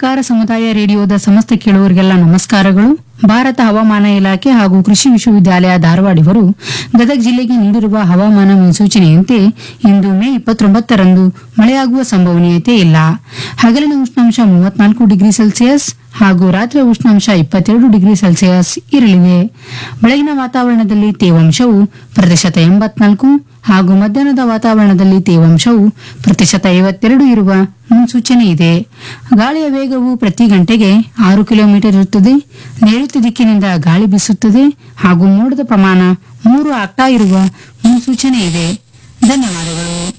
ಸಹಕಾರ ಸಮುದಾಯ ರೇಡಿಯೋದ ಸಮಸ್ತ ಕೇಳುವರಿಗೆಲ್ಲ ನಮಸ್ಕಾರಗಳು ಭಾರತ ಹವಾಮಾನ ಇಲಾಖೆ ಹಾಗೂ ಕೃಷಿ ವಿಶ್ವವಿದ್ಯಾಲಯ ಧಾರವಾಡ ಇವರು ಗದಗ ಜಿಲ್ಲೆಗೆ ನೀಡಿರುವ ಹವಾಮಾನ ಮುನ್ಸೂಚನೆಯಂತೆ ಇಂದು ಮೇ ಇಪ್ಪತ್ತೊಂಬತ್ತರಂದು ಮಳೆಯಾಗುವ ಸಂಭವನೀಯತೆ ಇಲ್ಲ ಹಗಲಿನ ಉಷ್ಣಾಂಶ ಮೂವತ್ನಾಲ್ಕು ಡಿಗ್ರಿ ಸೆಲ್ಸಿಯಸ್ ಹಾಗೂ ರಾತ್ರಿ ಉಷ್ಣಾಂಶ ಇಪ್ಪತ್ತೆರಡು ಡಿಗ್ರಿ ಸೆಲ್ಸಿಯಸ್ ಇರಲಿವೆ ಬೆಳಗಿನ ವಾತಾವರಣದಲ್ಲಿ ತೇವಾಂಶವು ಪ್ರತಿಶತ ಎಂಬತ್ನಾಲ್ಕು ಹಾಗೂ ಮಧ್ಯಾಹ್ನದ ವಾತಾವರಣದಲ್ಲಿ ತೇವಾಂಶವು ಪ್ರತಿಶತ ಐವತ್ತೆರಡು ಇರುವ ಮುನ್ಸೂಚನೆ ಇದೆ ಗಾಳಿಯ ವೇಗವು ಪ್ರತಿ ಗಂಟೆಗೆ ಆರು ಕಿಲೋಮೀಟರ್ ಇರುತ್ತದೆ ನೈಋತ್ಯ ದಿಕ್ಕಿನಿಂದ ಗಾಳಿ ಬೀಸುತ್ತದೆ ಹಾಗೂ ಮೋಡದ ಪ್ರಮಾಣ ಮೂರು ಆಗ್ತಾ ಇರುವ ಮುನ್ಸೂಚನೆ ಇದೆ ಧನ್ಯವಾದಗಳು